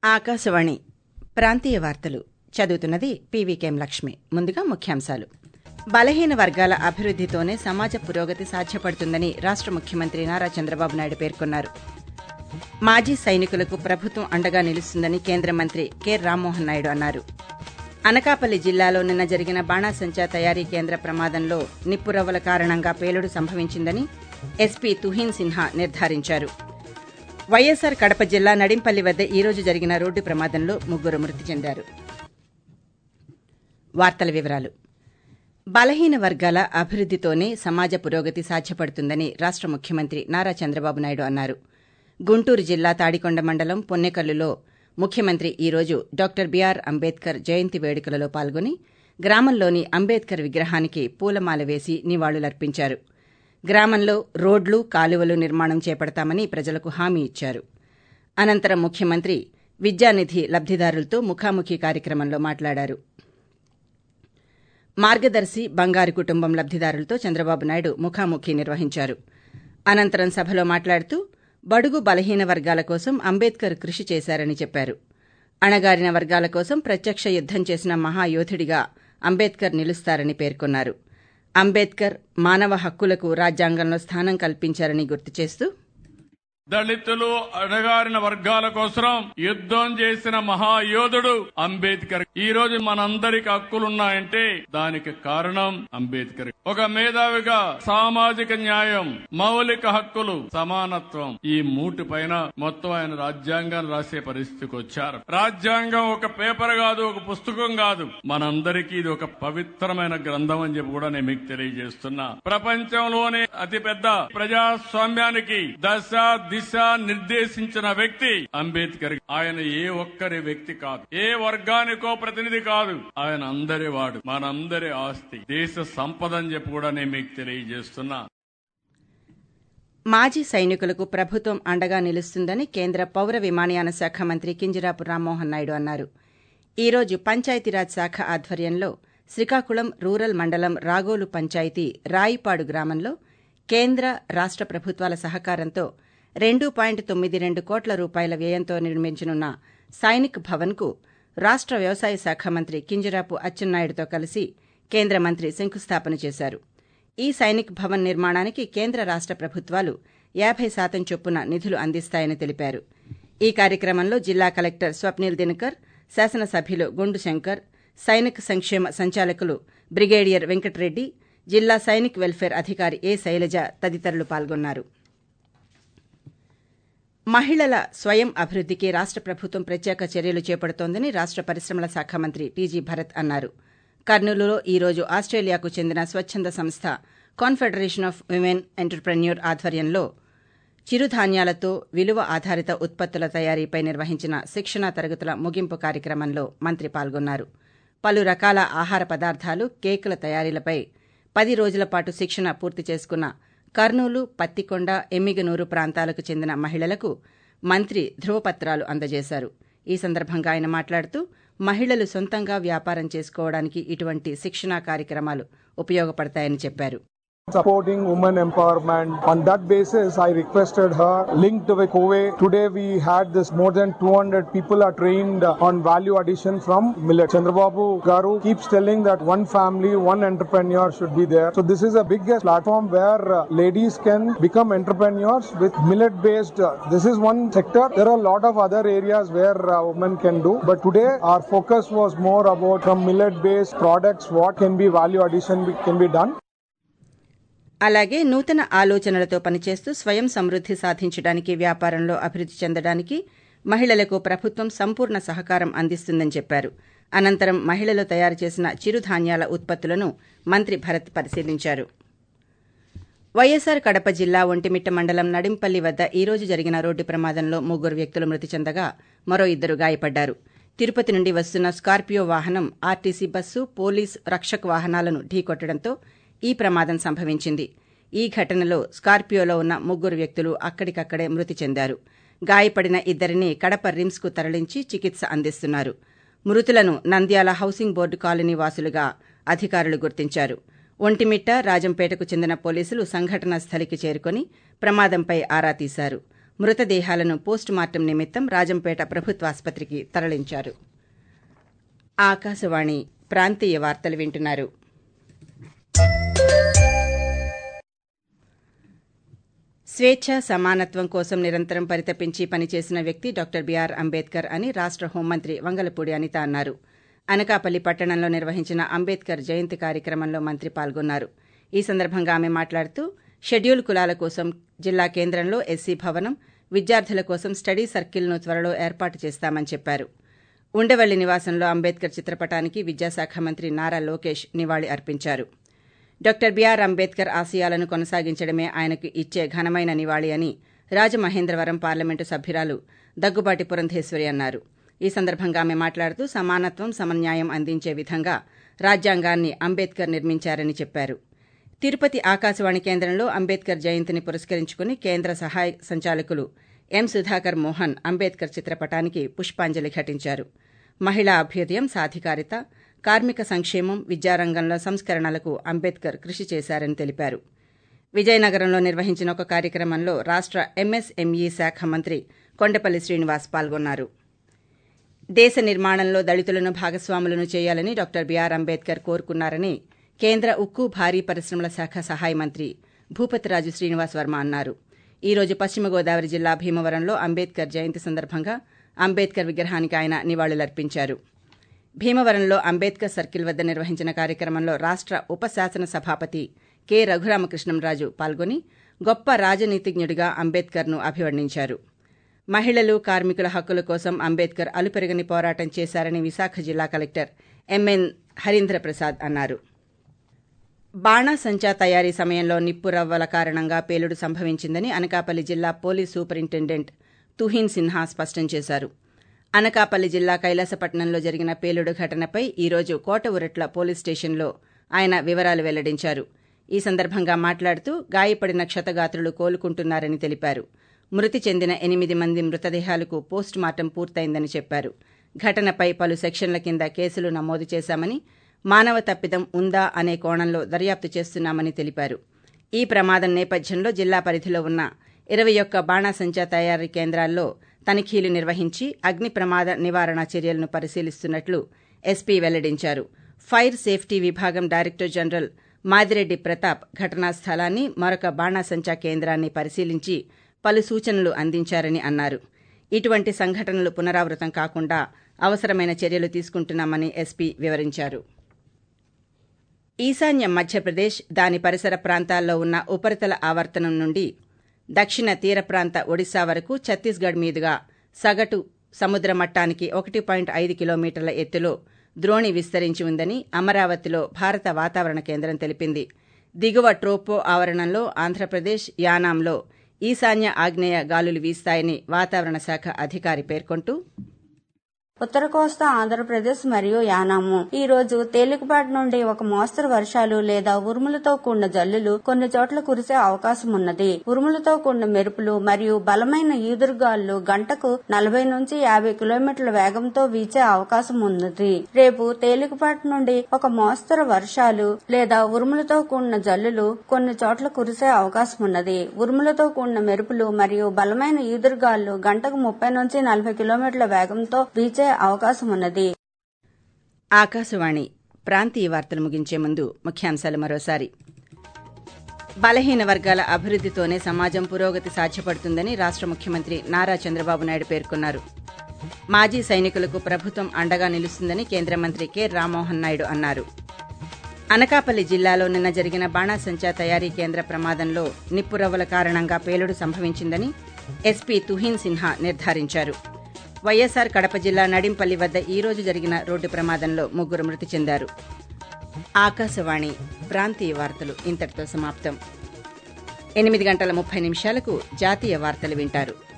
ఆకాశవాణి ప్రాంతీయ వార్తలు చదువుతున్నది పీవీకేం లక్ష్మి ముందుగా ముఖ్యాంశాలు బలహీన వర్గాల అభివృద్దితోనే సమాజ పురోగతి సాధ్యపడుతుందని రాష్ట ముఖ్యమంత్రి నారా చంద్రబాబు నాయుడు పేర్కొన్నారు మాజీ సైనికులకు ప్రభుత్వం అండగా నిలుస్తుందని కేంద్ర మంత్రి కె రామ్మోహన్ నాయుడు అన్నారు అనకాపల్లి జిల్లాలో నిన్న జరిగిన బాణాసంచా తయారీ కేంద్ర ప్రమాదంలో నిప్పురవ్వల కారణంగా పేలుడు సంభవించిందని ఎస్పీ తుహీన్ సిన్హా నిర్ధారించారు వైఎస్సార్ కడప జిల్లా నడింపల్లి వద్ద ఈ రోజు జరిగిన రోడ్డు ప్రమాదంలో ముగ్గురు మృతి చెందారు వార్తల వివరాలు బలహీన వర్గాల అభివృద్దితోనే సమాజ పురోగతి సాధ్యపడుతుందని రాష్ట ముఖ్యమంత్రి నారా చంద్రబాబు నాయుడు అన్నారు గుంటూరు జిల్లా తాడికొండ మండలం పొన్నెకల్లులో ముఖ్యమంత్రి ఈ రోజు డాక్టర్ బీఆర్ అంబేద్కర్ జయంతి వేడుకలలో పాల్గొని గ్రామంలోని అంబేద్కర్ విగ్రహానికి పూలమాల వేసి నివాళులర్పించారు గ్రామంలో రోడ్లు కాలువలు నిర్మాణం చేపడతామని ప్రజలకు హామీ ఇచ్చారు అనంతరం ముఖ్యమంత్రి విద్యానిధి లబ్దిదారులతో ముఖాముఖి కార్యక్రమంలో మాట్లాడారు మార్గదర్శి బంగారు కుటుంబం లబ్దిదారులతో చంద్రబాబు నాయుడు ముఖాముఖి నిర్వహించారు అనంతరం సభలో మాట్లాడుతూ బడుగు బలహీన వర్గాల కోసం అంబేద్కర్ కృషి చేశారని చెప్పారు అణగారిన వర్గాల కోసం ప్రత్యక్ష యుద్దం చేసిన మహాయోధుడిగా అంబేద్కర్ నిలుస్తారని పేర్కొన్నారు అంబేద్కర్ మానవ హక్కులకు రాజ్యాంగంలో స్థానం కల్పించారని గుర్తు చేస్తూ దళితులు అడగారిన వర్గాల కోసం యుద్దం చేసిన మహాయోధుడు అంబేద్కర్ ఈ రోజు మనందరికి హక్కులున్నాయంటే దానికి కారణం అంబేద్కర్ ఒక మేధావిగా సామాజిక న్యాయం మౌలిక హక్కులు సమానత్వం ఈ మూటి పైన మొత్తం ఆయన రాజ్యాంగాన్ని రాసే పరిస్థితికి వచ్చారు రాజ్యాంగం ఒక పేపర్ కాదు ఒక పుస్తకం కాదు మనందరికీ ఇది ఒక పవిత్రమైన గ్రంథం అని చెప్పి కూడా నేను మీకు తెలియజేస్తున్నా ప్రపంచంలోనే అతిపెద్ద ప్రజాస్వామ్యానికి దశ దిశ నిర్దేశించిన వ్యక్తి అంబేద్కర్ ఆయన ఏ ఒక్కరి వ్యక్తి కాదు ఏ వర్గానికో ప్రతినిధి కాదు ఆయన అందరి వాడు మనందరి ఆస్తి దేశ సంపద అని చెప్పి కూడా నేను మీకు తెలియజేస్తున్నా మాజీ సైనికులకు ప్రభుత్వం అండగా నిలుస్తుందని కేంద్ర పౌర విమానయాన శాఖ మంత్రి కింజరాపు రామ్మోహన్ నాయుడు అన్నారు ఈ రోజు పంచాయతీరాజ్ శాఖ ఆధ్వర్యంలో శ్రీకాకుళం రూరల్ మండలం రాగోలు పంచాయతీ రాయిపాడు గ్రామంలో కేంద్ర రాష్ట ప్రభుత్వాల సహకారంతో రెండు పాయింట్ తొమ్మిది రెండు కోట్ల రూపాయల వ్యయంతో నిర్మించనున్న సైనిక్ భవన్కు రాష్ట వ్యవసాయ శాఖ మంత్రి కింజరాపు అచ్చెన్నాయుడుతో కలిసి కేంద్ర మంత్రి శంకుస్థాపన చేశారు ఈ సైనిక్ భవన్ నిర్మాణానికి కేంద్ర రాష్ట ప్రభుత్వాలు యాబై శాతం చొప్పున నిధులు అందిస్తాయని తెలిపారు ఈ కార్యక్రమంలో జిల్లా కలెక్టర్ స్వప్నిల్ దినకర్ శాసనసభ్యులు గుండు శంకర్ సైనిక్ సంక్షేమ సంచాలకులు బ్రిగేడియర్ వెంకటరెడ్డి జిల్లా సైనిక్ వెల్ఫేర్ అధికారి ఏ శైలజ తదితరులు పాల్గొన్నారు మహిళల స్వయం అభివృద్దికి రాష్ట ప్రభుత్వం ప్రత్యేక చర్యలు చేపడుతోందని రాష్ట పరిశ్రమల శాఖ మంత్రి టీజీ భరత్ అన్నారు కర్నూలులో ఈ రోజు ఆస్టేలియాకు చెందిన స్వచ్చంద సంస్థ కాన్ఫెడరేషన్ ఆఫ్ విమెన్ ఎంటర్ప్రెన్యూర్ ఆధ్వర్యంలో చిరుధాన్యాలతో విలువ ఆధారిత ఉత్పత్తుల తయారీపై నిర్వహించిన శిక్షణా తరగతుల ముగింపు కార్యక్రమంలో మంత్రి పాల్గొన్నారు పలు రకాల ఆహార పదార్థాలు కేకుల తయారీలపై పది రోజుల పాటు శిక్షణ పూర్తి చేసుకున్న కర్నూలు పత్తికొండ ఎమ్మిగనూరు ప్రాంతాలకు చెందిన మహిళలకు మంత్రి ధృవపత్రాలు అందజేశారు ఈ సందర్భంగా ఆయన మాట్లాడుతూ మహిళలు సొంతంగా వ్యాపారం చేసుకోవడానికి ఇటువంటి శిక్షణా కార్యక్రమాలు ఉపయోగపడతాయని చెప్పారు supporting women empowerment. On that basis, I requested her linked with COVE. Today we had this more than 200 people are trained on value addition from millet. Chandrababu Garu keeps telling that one family, one entrepreneur should be there. So this is a biggest platform where uh, ladies can become entrepreneurs with millet based. Uh, this is one sector. There are a lot of other areas where uh, women can do. But today our focus was more about from millet based products, what can be value addition can be done. అలాగే నూతన ఆలోచనలతో పనిచేస్తూ స్వయం సమృద్ది సాధించడానికి వ్యాపారంలో అభివృద్ది చెందడానికి మహిళలకు ప్రభుత్వం సంపూర్ణ సహకారం అందిస్తుందని చెప్పారు అనంతరం మహిళలు తయారు చేసిన చిరుధాన్యాల ఉత్పత్తులను మంత్రి భరత్ పరిశీలించారు వైఎస్సార్ కడప జిల్లా ఒంటిమిట్ట మండలం నడింపల్లి వద్ద ఈ రోజు జరిగిన రోడ్డు ప్రమాదంలో ముగ్గురు వ్యక్తులు మృతి చెందగా మరో ఇద్దరు గాయపడ్డారు తిరుపతి నుండి వస్తున్న స్కార్పియో వాహనం ఆర్టీసీ బస్సు పోలీస్ రక్షక్ వాహనాలను ఢీకొట్టడంతో ఈ ప్రమాదం సంభవించింది ఈ ఘటనలో స్కార్పియోలో ఉన్న ముగ్గురు వ్యక్తులు అక్కడికక్కడే మృతి చెందారు గాయపడిన ఇద్దరిని కడప రిమ్స్కు తరలించి చికిత్స అందిస్తున్నారు మృతులను నంద్యాల హౌసింగ్ బోర్డు కాలనీ వాసులుగా అధికారులు గుర్తించారు ఒంటిమిట్ట రాజంపేటకు చెందిన పోలీసులు సంఘటనా స్థలికి చేరుకుని ప్రమాదంపై ఆరా తీశారు మృతదేహాలను పోస్టుమార్టం నిమిత్తం రాజంపేట ప్రభుత్వాసుపత్రికి తరలించారు ఆకాశవాణి ప్రాంతీయ వార్తలు వింటున్నారు స్వేచ్ఛ సమానత్వం కోసం నిరంతరం పరితపించి పనిచేసిన వ్యక్తి డాక్టర్ బీఆర్ అంబేద్కర్ అని రాష్ట హోంమంత్రి వంగలపూడి అనిత అన్నారు అనకాపల్లి పట్టణంలో నిర్వహించిన అంబేద్కర్ జయంతి కార్యక్రమంలో మంత్రి పాల్గొన్నారు ఈ సందర్భంగా ఆమె మాట్లాడుతూ షెడ్యూల్ కులాల కోసం జిల్లా కేంద్రంలో ఎస్సీ భవనం విద్యార్థుల కోసం స్టడీ సర్కిల్ను త్వరలో ఏర్పాటు చేస్తామని చెప్పారు ఉండవల్లి నివాసంలో అంబేద్కర్ చిత్రపటానికి విద్యాశాఖ మంత్రి నారా లోకేష్ నివాళి అర్పించారు డాక్టర్ బీఆర్ అంబేద్కర్ ఆశయాలను కొనసాగించడమే ఆయనకు ఇచ్చే ఘనమైన నివాళి అని రాజమహేంద్రవరం పార్లమెంటు సభ్యురాలు దగ్గుబాటి పురంధేశ్వరి అన్నారు ఈ సందర్భంగా ఆమె మాట్లాడుతూ సమానత్వం సమన్యాయం అందించే విధంగా రాజ్యాంగాన్ని అంబేద్కర్ నిర్మించారని చెప్పారు తిరుపతి ఆకాశవాణి కేంద్రంలో అంబేద్కర్ జయంతిని పురస్కరించుకుని కేంద్ర సహాయ సంచాలకులు ఎం సుధాకర్ మోహన్ అంబేద్కర్ చిత్రపటానికి పుష్పాంజలి ఘటించారు మహిళా అభ్యుదయం సాధికారిత కార్మిక సంక్షేమం విద్యారంగంలో సంస్కరణలకు అంబేద్కర్ కృషి చేశారని తెలిపారు విజయనగరంలో నిర్వహించిన ఒక కార్యక్రమంలో రాష్ట ఎంఎస్ఎంఈ శాఖ మంత్రి కొండపల్లి శ్రీనివాస్ పాల్గొన్నారు దేశ నిర్మాణంలో దళితులను భాగస్వాములను చేయాలని డాక్టర్ బీఆర్ అంబేద్కర్ కోరుకున్నారని కేంద్ర ఉక్కు భారీ పరిశ్రమల శాఖ సహాయ మంత్రి భూపతిరాజు శ్రీనివాస్ వర్మ అన్నారు ఈ రోజు పశ్చిమ గోదావరి జిల్లా భీమవరంలో అంబేద్కర్ జయంతి సందర్భంగా అంబేద్కర్ విగ్రహానికి ఆయన నివాళులర్పించారు భీమవరంలో అంబేద్కర్ సర్కిల్ వద్ద నిర్వహించిన కార్యక్రమంలో రాష్ట ఉప శాసన సభాపతి కె రఘురామకృష్ణంరాజు పాల్గొని గొప్ప రాజనీతిజ్ఞుడిగా అంబేద్కర్ను అభివర్ణించారు మహిళలు కార్మికుల హక్కుల కోసం అంబేద్కర్ అలుపెరగని పోరాటం చేశారని విశాఖ జిల్లా కలెక్టర్ ఎంఎన్ హరీంద్ర ప్రసాద్ అన్నారు బాణాసంచా తయారీ సమయంలో నిప్పు రవ్వల కారణంగా పేలుడు సంభవించిందని అనకాపల్లి జిల్లా పోలీస్ సూపరింటెండెంట్ తుహీన్ సిన్హా స్పష్టం చేశారు అనకాపల్లి జిల్లా కైలాసపట్నంలో జరిగిన పేలుడు ఘటనపై ఈ రోజు కోట ఉరట్ల పోలీస్ స్టేషన్లో ఆయన వివరాలు వెల్లడించారు ఈ సందర్భంగా మాట్లాడుతూ గాయపడిన క్షతగాత్రులు కోలుకుంటున్నారని తెలిపారు మృతి చెందిన ఎనిమిది మంది మృతదేహాలకు పోస్ట్ మార్టం పూర్తయిందని చెప్పారు ఘటనపై పలు సెక్షన్ల కింద కేసులు నమోదు చేశామని మానవ తప్పిదం ఉందా అనే కోణంలో దర్యాప్తు చేస్తున్నామని తెలిపారు ఈ ప్రమాదం నేపథ్యంలో జిల్లా పరిధిలో ఉన్న ఇరవై ఒక్క బాణాసంచా తయారీ కేంద్రాల్లో తనిఖీలు నిర్వహించి అగ్ని ప్రమాద నివారణ చర్యలను పరిశీలిస్తున్నట్లు ఎస్పీ వెల్లడించారు ఫైర్ సేఫ్టీ విభాగం డైరెక్టర్ జనరల్ మాదిరెడ్డి ప్రతాప్ ఘటనా స్థలాన్ని మరొక బాణాసంచా కేంద్రాన్ని పరిశీలించి పలు సూచనలు అందించారని అన్నారు ఇటువంటి సంఘటనలు పునరావృతం కాకుండా అవసరమైన చర్యలు తీసుకుంటున్నామని ఎస్పీ వివరించారు ఈశాన్య మధ్యప్రదేశ్ దాని పరిసర ప్రాంతాల్లో ఉన్న ఉపరితల ఆవర్తనం నుండి దక్షిణ తీర ప్రాంత ఒడిశా వరకు ఛత్తీస్గఢ్ మీదుగా సగటు సముద్ర మట్టానికి ఒకటి పాయింట్ ఐదు కిలోమీటర్ల ఎత్తులో ద్రోణి విస్తరించి ఉందని అమరావతిలో భారత వాతావరణ కేంద్రం తెలిపింది దిగువ ట్రోపో ఆవరణంలో ఆంధ్రప్రదేశ్ యానాంలో ఈశాన్య ఆగ్నేయ గాలులు వీస్తాయని వాతావరణ శాఖ అధికారి పేర్కొంటూ ఉత్తర కోస్తా ఆంధ్రప్రదేశ్ మరియు యానాము ఈ రోజు తేలికపాటి నుండి ఒక మోస్తరు వర్షాలు లేదా ఉరుములతో కూడిన జల్లులు కొన్ని చోట్ల కురిసే అవకాశం ఉన్నది ఉరుములతో కూడిన మెరుపులు మరియు బలమైన ఈదురుగాళ్లు గంటకు నలభై నుంచి యాభై కిలోమీటర్ల వేగంతో వీచే అవకాశం ఉన్నది రేపు తేలికపాటి నుండి ఒక మోస్తరు వర్షాలు లేదా ఉరుములతో కూడిన జల్లులు కొన్ని చోట్ల కురిసే అవకాశం ఉన్నది ఉరుములతో కూడిన మెరుపులు మరియు బలమైన ఈదురుగాళ్లు గంటకు ముప్పై నుంచి నలభై కిలోమీటర్ల వేగంతో వీచే అవకాశం ఉన్నది ఆకాశవాణి ప్రాంతీయ వార్తలు ముగించే ముందు ముఖ్యాంశాలు మరోసారి బలహీన వర్గాల అభివృద్దితోనే సమాజం పురోగతి సాధ్యపడుతుందని రాష్ట ముఖ్యమంత్రి నారా చంద్రబాబు నాయుడు పేర్కొన్నారు మాజీ సైనికులకు ప్రభుత్వం అండగా నిలుస్తుందని కేంద్ర మంత్రి కె రామ్మోహన్ నాయుడు అన్నారు అనకాపల్లి జిల్లాలో నిన్న జరిగిన బాణాసంచా తయారీ కేంద్ర ప్రమాదంలో నిప్పురవ్వల కారణంగా పేలుడు సంభవించిందని ఎస్పీ తుహీన్ సిన్హా నిర్ధారించారు వైఎస్సార్ కడప జిల్లా నడింపల్లి వద్ద ఈ రోజు జరిగిన రోడ్డు ప్రమాదంలో ముగ్గురు మృతి చెందారు ఆకాశవాణి ప్రాంతీయ వార్తలు ఇంతటితో సమాప్తం ఎనిమిది గంటల ముప్పై నిమిషాలకు జాతీయ వార్తలు వింటారు